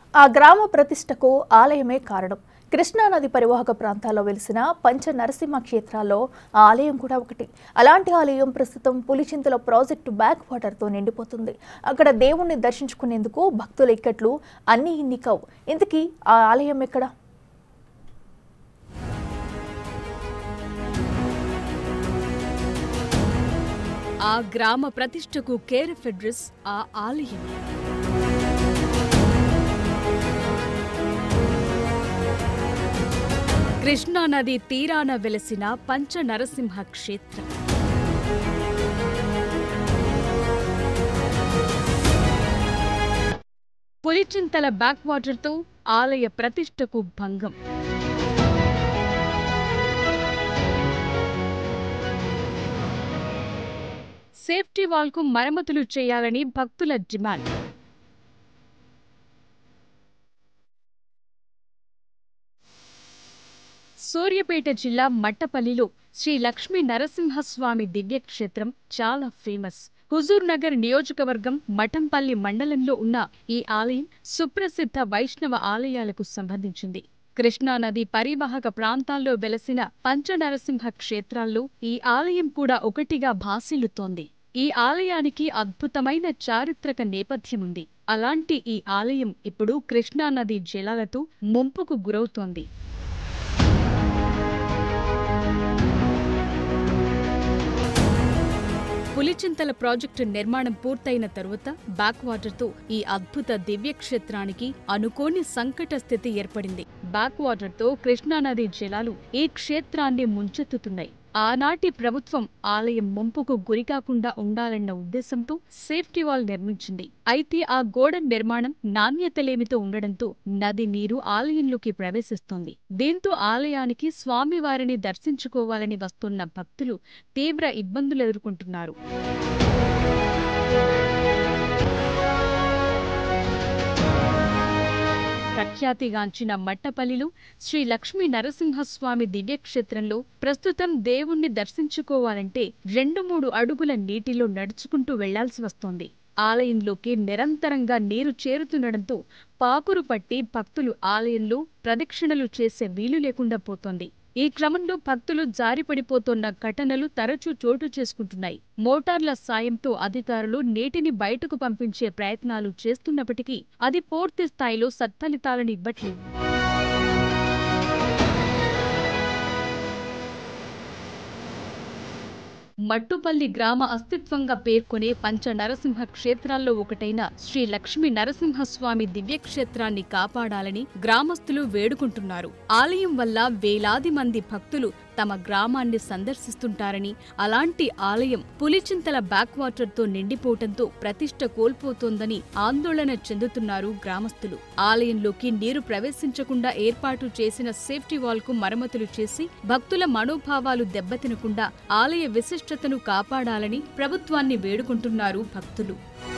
ఆ గ్రామ ప్రతిష్టకు ఆలయమే కారణం కృష్ణానది పరివాహక ప్రాంతాల్లో వెలిసిన పంచ నరసింహ క్షేత్రాల్లో ఆ ఆలయం కూడా ఒకటి అలాంటి ఆలయం ప్రస్తుతం పులిచింతల ప్రాజెక్టు బ్యాక్ వాటర్తో నిండిపోతుంది అక్కడ దేవుణ్ణి దర్శించుకునేందుకు భక్తుల ఇక్కట్లు అన్ని ఇన్ని కావు ఇంతకీ ఆ ఆలయం ఎక్కడ ఆ గ్రామ ప్రతిష్టకు కేర్ ఫెడ్రస్ ఆ ఆలయం కృష్ణానది తీరాన వెలసిన పంచ నరసింహ క్షేత్రం పులిచింతల బ్యాక్ వాటర్తో ఆలయ ప్రతిష్టకు భంగం సేఫ్టీ వాల్కు మరమ్మతులు చేయాలని భక్తుల డిమాండ్ సూర్యాపేట జిల్లా మట్టపల్లిలో శ్రీ లక్ష్మీ నరసింహస్వామి దివ్యక్షేత్రం చాలా ఫేమస్ హుజూర్ నగర్ నియోజకవర్గం మఠంపల్లి మండలంలో ఉన్న ఈ ఆలయం సుప్రసిద్ధ వైష్ణవ ఆలయాలకు సంబంధించింది కృష్ణానది పరివాహక ప్రాంతాల్లో వెలసిన పంచనరసింహ క్షేత్రాల్లో ఈ ఆలయం కూడా ఒకటిగా భాసిల్లుతోంది ఈ ఆలయానికి అద్భుతమైన చారిత్రక నేపథ్యం ఉంది అలాంటి ఈ ఆలయం ఇప్పుడు కృష్ణానది జలాలతో ముంపుకు గురవుతోంది పులిచింతల ప్రాజెక్టు నిర్మాణం పూర్తయిన తరువాత బ్యాక్ వాటర్తో ఈ అద్భుత దివ్యక్షేత్రానికి అనుకోని సంకట స్థితి ఏర్పడింది బ్యాక్ వాటర్తో కృష్ణానది జలాలు ఈ క్షేత్రాన్ని ముంచెత్తుతున్నాయి ఆనాటి ప్రభుత్వం ఆలయం ముంపుకు గురికాకుండా ఉండాలన్న ఉద్దేశంతో సేఫ్టీ వాల్ నిర్మించింది అయితే ఆ గోడ నిర్మాణం నాణ్యత లేమితో ఉండడంతో నది నీరు ఆలయంలోకి ప్రవేశిస్తోంది దీంతో ఆలయానికి స్వామివారిని దర్శించుకోవాలని వస్తున్న భక్తులు తీవ్ర ఇబ్బందులు ఎదుర్కొంటున్నారు ప్రఖ్యాతిగాంచిన మట్టపల్లిలో శ్రీ లక్ష్మీ నరసింహస్వామి దివ్యక్షేత్రంలో ప్రస్తుతం దేవుణ్ణి దర్శించుకోవాలంటే రెండు మూడు అడుగుల నీటిలో నడుచుకుంటూ వెళ్లాల్సి వస్తోంది ఆలయంలోకి నిరంతరంగా నీరు చేరుతుండడంతో పాకురు పట్టి భక్తులు ఆలయంలో ప్రదక్షిణలు చేసే వీలు లేకుండా పోతోంది ఈ క్రమంలో భక్తులు జారిపడిపోతున్న ఘటనలు తరచూ చోటు చేసుకుంటున్నాయి మోటార్ల సాయంతో అధికారులు నీటిని బయటకు పంపించే ప్రయత్నాలు చేస్తున్నప్పటికీ అది పూర్తి స్థాయిలో సత్ఫలితాలను ఇవ్వట్లేదు మట్టుపల్లి గ్రామ అస్తిత్వంగా పేర్కొనే పంచ నరసింహ క్షేత్రాల్లో ఒకటైన శ్రీ లక్ష్మీ నరసింహస్వామి దివ్యక్షేత్రాన్ని కాపాడాలని గ్రామస్తులు వేడుకుంటున్నారు ఆలయం వల్ల వేలాది మంది భక్తులు తమ గ్రామాన్ని సందర్శిస్తుంటారని అలాంటి ఆలయం పులిచింతల బ్యాక్ వాటర్తో నిండిపోవటంతో ప్రతిష్ట కోల్పోతోందని ఆందోళన చెందుతున్నారు గ్రామస్తులు ఆలయంలోకి నీరు ప్రవేశించకుండా ఏర్పాటు చేసిన సేఫ్టీ వాల్ కు మరమ్మతులు చేసి భక్తుల మనోభావాలు దెబ్బతినకుండా ఆలయ విశిష్టతను కాపాడాలని ప్రభుత్వాన్ని వేడుకుంటున్నారు భక్తులు